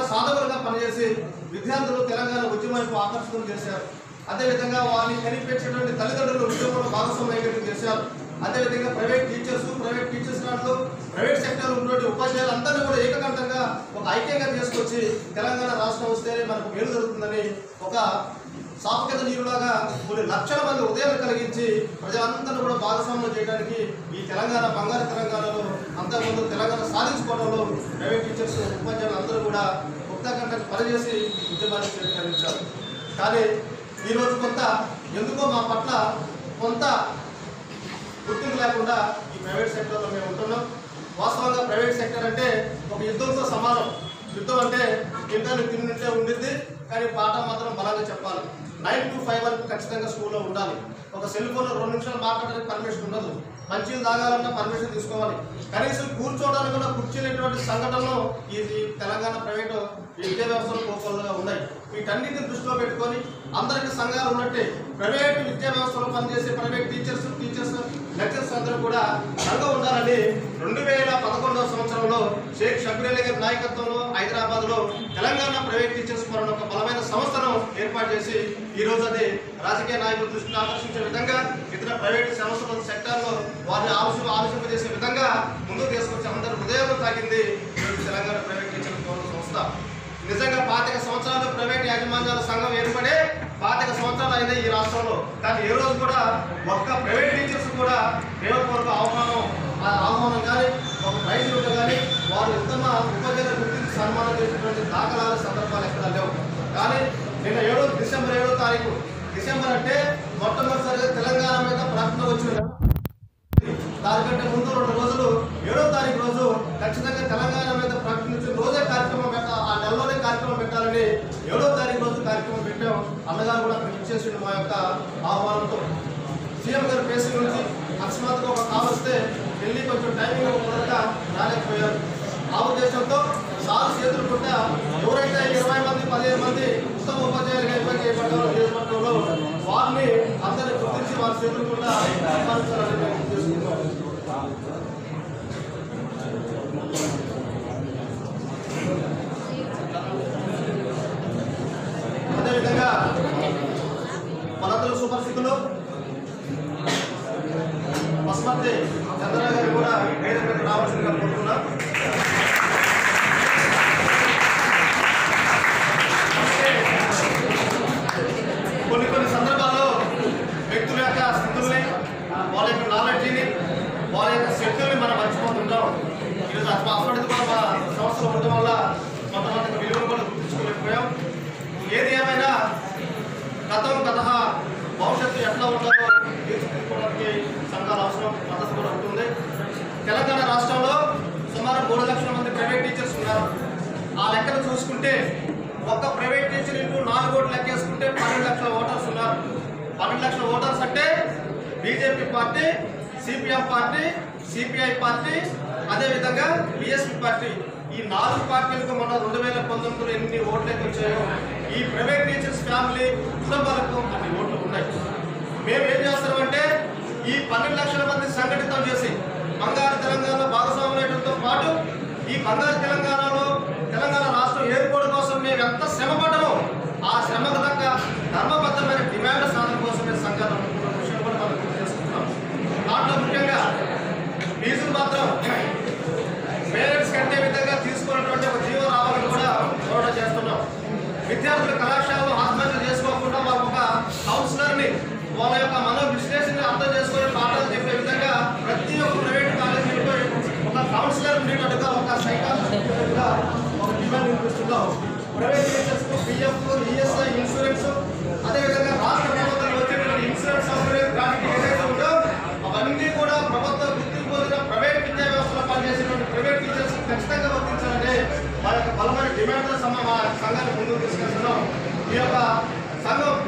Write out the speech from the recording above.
సాధకులుగా పనిచేసి విద్యార్థులు తెలంగాణ ఉద్యమం వైపు ఆకర్షితం చేశారు అదేవిధంగా వారిని కనిపించేటువంటి తల్లిదండ్రులు ఉద్యోగంలో భాగస్వామ్యం చేశారు అదేవిధంగా ప్రైవేట్ టీచర్స్ ప్రైవేట్ టీచర్స్ దాంట్లో ప్రైవేట్ సెక్టర్ ఉన్నటువంటి ఉపాధ్యాయులు అందరినీ కూడా ఏకకంఠంగా ఒక ఐక్యంగా తీసుకొచ్చి తెలంగాణ రాష్ట్రం వస్తేనే మనకు మేలు జరుగుతుందని ఒక సాంకేతిక నీరులాగా కొన్ని లక్షల మంది ఉదయం కలిగించి ప్రజలందరూ కూడా భాగస్వామ్యం చేయడానికి ఈ తెలంగాణ బంగారు తెలంగాణలో అంతకుముందు తెలంగాణ సాధించుకోవడంలో ప్రైవేట్ టీచర్స్ ఉపాధ్యాయులు అందరూ కూడా ఉక్తకంఠ పనిచేసి ఉద్యమాన్ని స్వీకరించారు కానీ ఈరోజు కొంత ఎందుకో మా పట్ల కొంత గుర్తింపు లేకుండా ఈ ప్రైవేట్ సెక్టర్లో మేము ఉంటున్నాం వాస్తవంగా ప్రైవేట్ సెక్టర్ అంటే ఒక యుద్ధంతో సమానం యుద్ధం అంటే తింటాను తిన్నుంటే ఉండిద్ది కానీ పాట మాత్రం బలంగా చెప్పాలి నైన్ టు ఫైవ్ వరకు ఖచ్చితంగా స్కూల్లో ఉండాలి ఒక సెల్ ఫోన్లో రెండు నిమిషాలు మాట్లాడడానికి పర్మిషన్ ఉండదు మంచిలు తాగాలన్నా పర్మిషన్ తీసుకోవాలి కనీసం కూర్చోవడానికి కూడా కూర్చోలేటువంటి సంఘటనలు ఈ ఈ తెలంగాణ ప్రైవేటు విద్యా వ్యవస్థలో కోకొల్లగా ఉన్నాయి వీటన్నిటిని దృష్టిలో పెట్టుకొని అందరికీ సంఘాలు ఉన్నట్టే ప్రైవేట్ విద్యా వ్యవస్థలో పనిచేసే ప్రైవేట్ టీచర్స్ టీచర్స్ లెక్చర్స్ అందరూ కూడా సంఘం ఉండాలని రెండు వేల పదకొండవ సంవత్సరంలో షేక్ షబీర్ అలీ గారి నాయకత్వంలో హైదరాబాద్ లో తెలంగాణ ప్రైవేట్ టీచర్స్ ఫోరం ఒక బలమైన సంస్థను ఏర్పాటు చేసి ఈ రోజు అది రాజకీయ నాయకుల దృష్టిని ఆకర్షించే విధంగా ఇతర ప్రైవేట్ సంస్థల సెక్టార్లో వారిని ఆలోచన ఆలోచింపజేసే విధంగా ముందుకు తీసుకొచ్చి అందరూ హృదయంలో తాగింది ఈరోజు తెలంగాణ ప్రైవేట్ టీచర్స్ ఫోరం సంస్థ నిజంగా పాతిక సంవత్సరాలు ప్రైవేట్ యాజమాన్యాల సంఘం ఏర్పడే పాతిక సంవత్సరాలు అయింది ఈ రాష్ట్రంలో కానీ ఏ రోజు కూడా ఒక్క ప్రైవేట్ టీచర్స్ కూడా ప్రేమపూర్వక ఆహ్వానం ఆ ఆహ్వానం కానీ ఒక ప్రైజ్ ఉంటే కానీ వారు ఉత్తమ ఉపాధ్యాయులు గుర్తించి సన్మానం చేసినటువంటి దాఖలాల సందర్భాలు ఎక్కడా లేవు కానీ నిన్న ఏడో డిసెంబర్ ఏడో తారీఖు డిసెంబర్ అంటే మొట్టమొదటిసారిగా తెలంగాణ మీద ప్రకటన వచ్చిన దానికంటే ముందు రెండు రోజులు ఏడో తారీఖు రోజు ఖచ్చితంగా తెలంగాణ మీద ప్రకటించిన రోజే కార్యక్రమం పెట్ట ఆ నెలలోనే కార్యక్రమం పెట్టాలని ఏడో తారీఖు రోజు కార్యక్రమం పెట్టాం అన్నగారు కూడా అక్కడికి ఇచ్చేసిండు మా యొక్క ఆహ్వానంతో సీఎం గారు పేసి నుంచి అకస్మాత్తుగా ఒక కాల్ వస్తే వెళ్ళి కొంచెం టైమింగ్ కుదరక రాలేకపోయారు ఆ ఉద్దేశంతో సార్ చేతులు పుట్ట ఎవరైతే ఇరవై మంది పదిహేను మంది ఉత్తమ ఉపాధ్యాయులుగా ఇబ్బంది చేయబడ్డారో నియోజకవర్గంలో వారిని అందరిని గుర్తించి వారి చేతులు పుట్ట సన్మానించాలని మేము చేసుకుంటాం అదేవిధంగా మనందరూ సుపరిస్థితులు పసుమర్తి చంద్రరావు గారు కూడా వేదిక మీద రావాల్సిందిగా కోరుతున్నాం కొన్ని కొన్ని సందర్భాల్లో వ్యక్తుల యొక్క స్థితుల్ని వాళ్ళ యొక్క నాలెడ్జిని వాళ్ళ యొక్క శక్తుల్ని మనం మర్చిపోతుంటాం ఈరోజు అస్పష్టత కూడా మా సంస్థలో ఉండడం వల్ల కొంతమందికి విలువలు కూడా గుర్తించుకోలేకపోయాం ఏది ఏమైనా గతం గత భవిష్యత్తు ఎట్లా ఉంటుందో తీర్చిదిద్దుకోవడానికి సంఘాల అవసరం మద్దతు కూడా ఉంటుంది తెలంగాణ రాష్ట్రంలో సుమారు మూడు లక్షల మంది ప్రైవేట్ టీచర్స్ ఉన్నారు ఆ లెక్కను చూసుకుంటే ఒక్క ప్రైవేట్ టీచర్ ఇంటూ నాలుగు ఓట్లు లెక్కేసుకుంటే పన్నెండు లక్షల ఓటర్స్ ఉన్నారు పన్నెండు లక్షల ఓటర్స్ అంటే BJP party CPM party CPI party అదేవిధంగా బిఎస్పీ పార్టీ ఈ నాలుగు పార్టీలకు మొన్న రెండు వేల పంతొమ్మిదిలో ఎన్ని ఓట్లు అయితే వచ్చాయో ఈ ప్రైవేట్ టీచర్స్ ఫ్యామిలీ కుటుంబాలకు అన్ని ఓట్లు ఉన్నాయి మేము ఏం చేస్తామంటే ఈ పన్నెండు లక్షల మంది సంఘటితం చేసి బంగారు తెలంగాణ భాగస్వామ్యంతో పాటు ఈ బంగారు తెలంగాణలో తెలంగాణ రాష్ట్రం ఏర్పాటు కోసం మేము ఎంత శ్రమ పడ్డామో ఆ శ్రమకు తగ్గ ధర్మబద్ధమైన డిమాండ్ సాధన కోసమే సంఘాలు అనుకున్న విషయం కూడా మనం గుర్తు చేసుకుంటున్నాం దాంట్లో ముఖ్యంగా ఫీజులు మాత్రం పేరెంట్స్ కంటే విధంగా తీసుకున్నటువంటి ఒక జీవో రావాలని కూడా పోరాటం చేస్తున్నాం విద్యార్థులు కళాశాలలో ఆత్మహత్య చేసుకోకుండా వాళ్ళ ఒక కౌన్సిలర్ని వాళ్ళ యొక్క మనో విశ్లేషణ అర్థం చేసుకొని పాఠాలు చెప్పే విధంగా ప్రతి ఒక్క ప్రైవేట్ కాలేజీలో ఒక కౌన్సిలర్ ఉండేటట్టుగా ఒక సైకాలజిస్ట్గా ఒక డిమాండ్ వినిపిస్తున్నాం ప్రైవేట్ టీచర్స్కు పిఎఫ్ ఈఎస్ఐ ఇన్సూరెన్స్ అదేవిధంగా రాష్ట్ర ప్రభుత్వం వచ్చేటువంటి ఇన్సూరెన్స్ సౌకర్యం దానికి ఏదైతే ఉందో అవన్నీ కూడా ప్రభుత్వ గుర్తింపు పొందిన ప్రైవేట్ విద్యా వ్యవస్థలో పనిచేసేటువంటి ప్రైవేట్ టీచర్స్ ఖచ్చితంగా వర్తించాలని మా యొక్క బలమైన డిమాండ్ల సమ మా సంఘాన్ని ముందుకు తీసుకెళ్తున్నాం ఈ యొక్క సంఘం